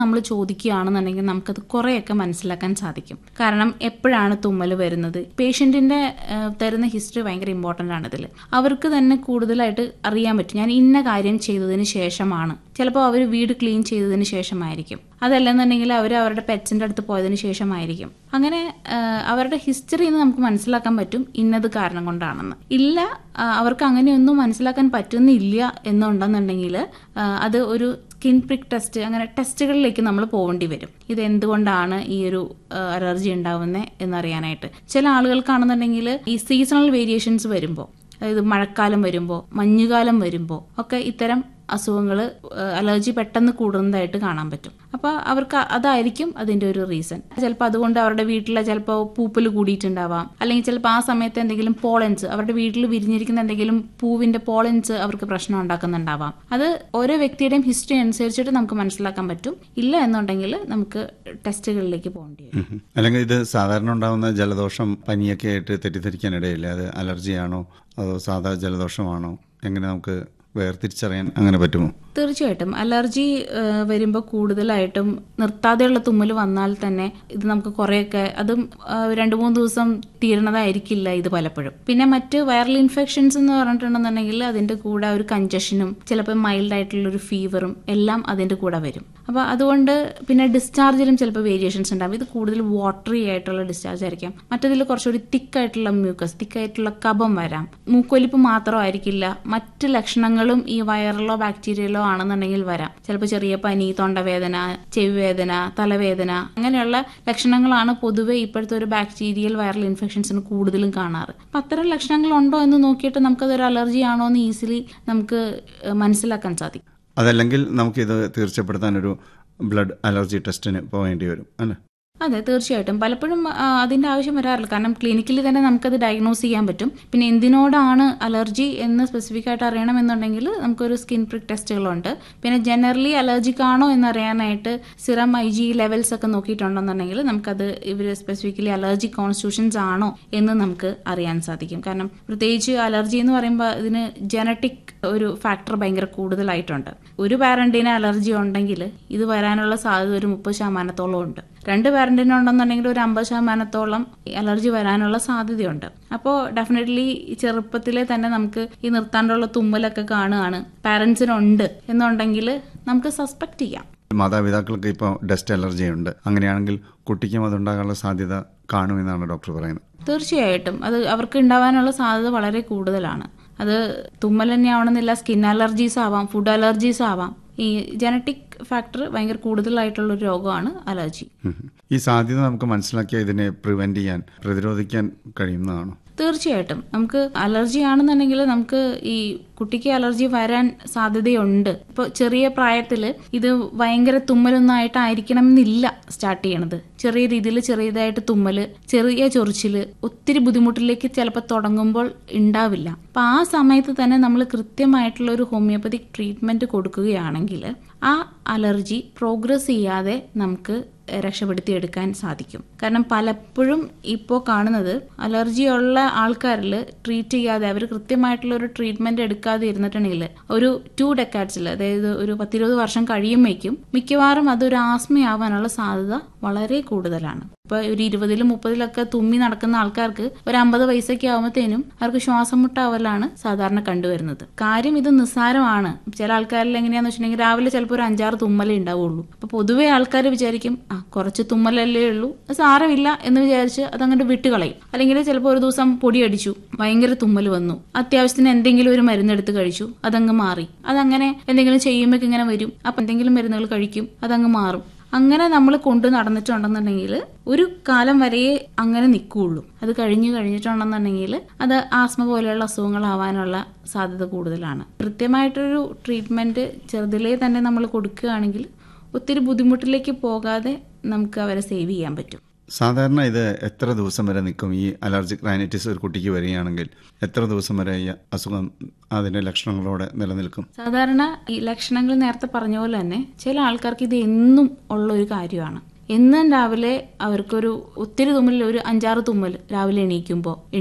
നമ്മൾ ചോദിക്കുകയാണെന്നുണ്ടെങ്കിൽ നമുക്കത് കുറേയൊക്കെ മനസ്സിലാക്കാൻ സാധിക്കും കാരണം എപ്പോഴാണ് തുമ്മൽ വരുന്നത് പേഷ്യൻറ്റിൻ്റെ തരുന്ന ഹിസ്റ്ററി ഭയങ്കര ഇമ്പോർട്ടൻ്റ് ആണ് ഇതിൽ അവർക്ക് തന്നെ കൂടുതലായിട്ട് അറിയാൻ പറ്റും ഞാൻ ഇന്ന കാര്യം ചെയ്തതിന് ശേഷമാണ് ചിലപ്പോൾ അവർ വീട് ക്ലീൻ ചെയ്തതിന് ശേഷമായിരിക്കും അതല്ലെന്നുണ്ടെങ്കിൽ അവർ അവരുടെ പെറ്റ്സിൻ്റെ അടുത്ത് പോയതിന് ശേഷമായിരിക്കും അങ്ങനെ ആ, അവരുടെ ഹിസ്റ്ററി നമുക്ക് മനസ്സിലാക്കാൻ പറ്റും ഇന്നത് കാരണം കൊണ്ടാണെന്ന് ഇല്ല ആ, അവർക്ക് അങ്ങനെയൊന്നും മനസ്സിലാക്കാൻ പറ്റുന്നില്ല എന്നുണ്ടെന്നുണ്ടെങ്കിൽ ആ, അത് ഒരു സ്കിൻ പ്രിക് ടെസ്റ്റ് അങ്ങനെ ടെസ്റ്റുകളിലേക്ക് നമ്മൾ പോകേണ്ടി വരും ഇത് എന്തുകൊണ്ടാണ് ഈ ഒരു അലർജി ഉണ്ടാവുന്നത് എന്നറിയാനായിട്ട് ചില ആളുകൾക്കാണെന്നുണ്ടെങ്കിൽ ഈ സീസണൽ വേരിയേഷൻസ് വരുമ്പോൾ അതായത് മഴക്കാലം വരുമ്പോൾ മഞ്ഞുകാലം വരുമ്പോൾ ഒക്കെ ഇത്തരം അസുഖങ്ങൾ അലർജി പെട്ടെന്ന് കൂടുന്നതായിട്ട് കാണാൻ പറ്റും അപ്പോൾ അവർക്ക് അതായിരിക്കും അതിൻ്റെ ഒരു റീസൺ ചിലപ്പോൾ അതുകൊണ്ട് അവരുടെ വീട്ടിലെ ചിലപ്പോൾ പൂപ്പൽ കൂടിയിട്ടുണ്ടാവാം അല്ലെങ്കിൽ ചിലപ്പോൾ ആ സമയത്ത് എന്തെങ്കിലും പോളൻസ് അവരുടെ വീട്ടിൽ വിരിഞ്ഞിരിക്കുന്ന എന്തെങ്കിലും പൂവിൻ്റെ പോളൻസ് അവർക്ക് പ്രശ്നം ഉണ്ടാക്കുന്നുണ്ടാവാം അത് ഓരോ വ്യക്തിയുടെയും ഹിസ്റ്ററി അനുസരിച്ചിട്ട് നമുക്ക് മനസ്സിലാക്കാൻ പറ്റും ഇല്ല എന്നുണ്ടെങ്കിൽ നമുക്ക് ടെസ്റ്റുകളിലേക്ക് പോകേണ്ടി വരും ഉം. അല്ലെങ്കിൽ ഇത് സാധാരണ ഉണ്ടാകുന്ന ജലദോഷം പനിയൊക്കെ ആയിട്ട് തെറ്റിദ്ധരിക്കാനിടയില്ല അത് അലർജിയാണോ അതോ സാധാ ജലദോഷമാണോ എങ്ങനെ നമുക്ക് വേർതിരിച്ചറിയാൻ അങ്ങനെ പറ്റുമോ തീർച്ചയായിട്ടും അലർജി വരുമ്പോൾ കൂടുതലായിട്ടും നിർത്താതെയുള്ള തുമ്മൽ വന്നാൽ തന്നെ ഇത് നമുക്ക് കുറേയൊക്കെ അതും ആ, രണ്ട് മൂന്ന് ദിവസം തീരണതായിരിക്കില്ല ഇത് പലപ്പോഴും പിന്നെ മറ്റ് വൈറൽ ഇൻഫെക്ഷൻസ് എന്ന് പറഞ്ഞിട്ടുണ്ടെന്നുണ്ടെങ്കിൽ അതിന്റെ കൂടെ ഒരു കഞ്ചഷനും ചിലപ്പോൾ മൈൽഡ് ആയിട്ടുള്ള ഒരു ഫീവറും എല്ലാം അതിന്റെ കൂടെ വരും അപ്പോൾ അതുകൊണ്ട് പിന്നെ ഡിസ്ചാർജിലും ചിലപ്പോൾ വേരിയേഷൻസ് ഉണ്ടാവും ഇത് കൂടുതൽ വാട്ടറി ആയിട്ടുള്ള ഡിസ്ചാർജ് ആയിരിക്കാം മറ്റതിൽ കുറച്ചുകൂടി തിക്കായിട്ടുള്ള മ്യൂക്കസ് തിക്കായിട്ടുള്ള കഫം വരാം മൂക്കൊലിപ്പ് മാത്രമായിരിക്കില്ല മറ്റ് ലക്ഷണങ്ങളും ഈ വൈറലോ ബാക്ടീരിയലോ ആണെന്നുണ്ടെങ്കിൽ വരാം ചിലപ്പോൾ ചെറിയ പനി തൊണ്ടവേദന ചെവിവേദന തലവേദന അങ്ങനെയുള്ള ലക്ഷണങ്ങളാണ് പൊതുവെ ഇപ്പോഴത്തെ ഒരു ബാക്ടീരിയൽ വൈറൽ ഇൻഫെക്ഷൻസിന് കൂടുതലും കാണാറ് അപ്പം അത്തരം ലക്ഷണങ്ങൾ ഉണ്ടോ എന്ന് നോക്കിയിട്ട് നമുക്കതൊരു അലർജി ആണോ എന്ന് ഈസിലി നമുക്ക് ഏഹ്, മനസ്സിലാക്കാൻ സാധിക്കും അതല്ലെങ്കിൽ നമുക്കിത് തീർച്ചപ്പെടുത്താൻ ഒരു ബ്ലഡ് അലർജി ടെസ്റ്റിന് പോകേണ്ടി വരും അല്ലേ അതെ തീർച്ചയായിട്ടും പലപ്പോഴും ആ, അതിന്റെ ആവശ്യം വരാറില്ല കാരണം ക്ലിനിക്കിൽ തന്നെ നമുക്കത് ഡയഗ്നോസ് ചെയ്യാൻ പറ്റും പിന്നെ എന്തിനോടാണ് അലർജി എന്ന് സ്പെസിഫിക് ആയിട്ട് അറിയണമെന്നുണ്ടെങ്കിൽ നമുക്കൊരു സ്കിൻ പ്രിക് ടെസ്റ്റുകളുണ്ട് പിന്നെ ജനറലി അലർജിക് ആണോ എന്നറിയാനായിട്ട് സിറം ഐ ജി ലെവൽസ് ഒക്കെ നോക്കിയിട്ടുണ്ടെന്നുണ്ടെങ്കിൽ നമുക്കത് ഇവർ സ്പെസിഫിക്കലി അലർജി കോൺസ്റ്റിറ്റ്യൂഷൻസ് ആണോ എന്ന് നമുക്ക് അറിയാൻ സാധിക്കും കാരണം പ്രത്യേകിച്ച് അലർജി എന്ന് പറയുമ്പോൾ ഇതിന് ജനറ്റിക് ഒരു ഫാക്ടർ ഭയങ്കര കൂടുതലായിട്ടുണ്ട് ഒരു പാരന്റിന് അലർജി ഉണ്ടെങ്കിൽ ഇത് വരാനുള്ള സാധ്യത ഒരു മുപ്പത് ശതമാനത്തോളം ഉണ്ട് രണ്ട് പാരന്റിന് ഉണ്ടെന്നുണ്ടെങ്കിൽ ഒരു അമ്പത് ശതമാനത്തോളം അലർജി വരാനുള്ള സാധ്യതയുണ്ട് അപ്പോൾ ഡെഫിനറ്റ്ലി ചെറുപ്പത്തിലെ തന്നെ നമുക്ക് ഈ നിർത്താണ്ടുള്ള തുമ്മലൊക്കെ കാണുകയാണ് പാരന്റ്സിനുണ്ട് എന്നുണ്ടെങ്കിൽ നമുക്ക് സസ്പെക്ട് ചെയ്യാം മാതാപിതാക്കൾക്ക് ഇപ്പോൾ ഡസ്റ്റ് അലർജി ഉണ്ട് അങ്ങനെയാണെങ്കിൽ കുട്ടിക്കും അതുണ്ടാകാനുള്ള സാധ്യത കാണുമെന്നാണ് ഡോക്ടർ പറയുന്നത് തീർച്ചയായിട്ടും അത് അവർക്ക് ഉണ്ടാവാനുള്ള സാധ്യത വളരെ കൂടുതലാണ് അത് തുമ്മൽ തന്നെ ആവണമെന്നില്ല സ്കിൻ അലർജീസ് ആവാം ഫുഡ് അലർജീസ് ആവാം ഈ ജനറ്റിക് ഫാക്ടർ ഭയങ്കര കൂടുതലായിട്ടുള്ള ഒരു രോഗമാണ് അലർജി ഉം. ഈ സാധ്യത നമുക്ക് മനസ്സിലാക്കിയാൽ ഇതിനെ പ്രിവെന്റ് ചെയ്യാൻ പ്രതിരോധിക്കാൻ കഴിയുന്നതാണോ തീർച്ചയായിട്ടും നമുക്ക് അലർജി ആണെന്നുണ്ടെങ്കിൽ നമുക്ക് ഈ കുട്ടിക്ക് അലർജി വരാൻ സാധ്യതയുണ്ട് ഇപ്പോൾ ചെറിയ പ്രായത്തിൽ ഇത് ഭയങ്കര തുമ്മലൊന്നും ആയിട്ടായിരിക്കണം എന്നില്ല സ്റ്റാർട്ട് ചെയ്യണത് ചെറിയ രീതിയിൽ ചെറിയതായിട്ട് തുമ്മല് ചെറിയ ചൊറിച്ചില് ഒത്തിരി ബുദ്ധിമുട്ടിലേക്ക് ചിലപ്പോൾ തുടങ്ങുമ്പോൾ ഉണ്ടാവില്ല അപ്പം ആ സമയത്ത് തന്നെ നമ്മൾ കൃത്യമായിട്ടുള്ള ഒരു ഹോമിയോപ്പതിക് ട്രീറ്റ്മെന്റ് കൊടുക്കുകയാണെങ്കിൽ ആ അലർജി പ്രോഗ്രസ് ചെയ്യാതെ നമുക്ക് രക്ഷപ്പെടുത്തിയെടുക്കാൻ സാധിക്കും കാരണം പലപ്പോഴും ഇപ്പോൾ കാണുന്നത് അലർജിയുള്ള ആൾക്കാരിൽ ട്രീറ്റ് ചെയ്യാതെ അവർ കൃത്യമായിട്ടുള്ള ഒരു ട്രീറ്റ്മെന്റ് എടുക്കാതെ ഇരുന്നിട്ടുണ്ടെങ്കിൽ ഒരു ടു ഡെക്കാഡ്സിൽ അതായത് ഒരു പത്തിരുപത് വർഷം കഴിയുമ്പോഴേക്കും മിക്കവാറും അതൊരു ആസ്മയാവാനുള്ള സാധ്യത വളരെ കൂടുതലാണ് ഇപ്പൊ ഒരു ഇരുപതിലും മുപ്പതിലൊക്കെ തുമ്മി നടക്കുന്ന ആൾക്കാർക്ക് ഒരു അമ്പത് വയസ്സൊക്കെ ആകുമ്പോഴത്തേനും അവർക്ക് ശ്വാസം മുട്ടാവലാണ് സാധാരണ കണ്ടുവരുന്നത് കാര്യം ഇത് നിസ്സാരമാണ് ചില ആൾക്കാരിൽ എങ്ങനെയാന്ന് വെച്ചിട്ടുണ്ടെങ്കിൽ രാവിലെ ചിലപ്പോൾ ഒരു അഞ്ചാറ് തുമ്മലേ ഉണ്ടാവുള്ളൂ അപ്പൊ പൊതുവെ ആൾക്കാർ വിചാരിക്കും ആ കുറച്ച് തുമ്മലല്ലേ ഉള്ളൂ അത് സാരമില്ല എന്ന് വിചാരിച്ച് അതങ്ങോട്ട് വിട്ടുകളയും അല്ലെങ്കിൽ ചിലപ്പോൾ ഒരു ദിവസം പൊടിയടിച്ചു ഭയങ്കര തുമ്മൽ വന്നു അത്യാവശ്യത്തിന് എന്തെങ്കിലും ഒരു മരുന്നെടുത്ത് കഴിച്ചു അതങ്ങ് മാറി അതങ്ങനെ എന്തെങ്കിലും ചെയ്യുമ്പോൾ ഇങ്ങനെ വരും അപ്പൊ എന്തെങ്കിലും മരുന്നുകൾ കഴിക്കും അതങ്ങ് മാറും അങ്ങനെ നമ്മൾ കൊണ്ടു നടന്നിട്ടുണ്ടെന്നുണ്ടെങ്കിൽ ഒരു കാലം വരെയേ അങ്ങനെ നിൽക്കുകയുള്ളൂ അത് കഴിഞ്ഞു കഴിഞ്ഞിട്ടുണ്ടെന്നുണ്ടെങ്കിൽ അത് ആസ്മ പോലെയുള്ള അസുഖങ്ങളാവാനുള്ള സാധ്യത കൂടുതലാണ് കൃത്യമായിട്ടൊരു ട്രീറ്റ്മെന്റ് ചെറുതിലേ തന്നെ നമ്മൾ കൊടുക്കുകയാണെങ്കിൽ ഒത്തിരി ബുദ്ധിമുട്ടിലേക്ക് പോകാതെ നമുക്ക് അവരെ സേവ് ചെയ്യാൻ പറ്റും സാധാരണ ഇത് എത്ര ദിവസം വരെ നിൽക്കും ഈ അലർജിക് റൈനൈറ്റിസ് ഒരു കുട്ടിക്ക് വരികയാണെങ്കിൽ എത്ര ദിവസം വരെ ഈ അസുഖം അതിന്റെ ലക്ഷണങ്ങളോടെ നിലനിൽക്കും സാധാരണ ഈ ലക്ഷണങ്ങൾ നേരത്തെ പറഞ്ഞ പോലെ തന്നെ ചില ആൾക്കാർക്ക് ഇത് എന്നും ഉള്ള ഒരു കാര്യമാണ് എന്നും രാവിലെ അവർക്കൊരു ഒത്തിരി തുമ്മൽ ഒരു അഞ്ചാറ് തുമ്മൽ രാവിലെ എണീക്കുമ്പോൾ ഉണ്ടാവും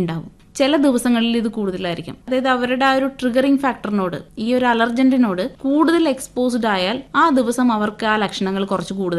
ചില ദിവസങ്ങളിൽ ഇത് കൂടുതലായിരിക്കും അതായത് അവരുടെ ആ ഒരു ട്രിഗറിംഗ് ഫാക്ടറിനോട് ഈ ഒരു അലർജന്റിനോട് കൂടുതൽ എക്സ്പോസ്ഡ് ആയാൽ ആ ദിവസം അവർക്ക് ആ ലക്ഷണങ്ങൾ കുറച്ച് കൂടുതൽ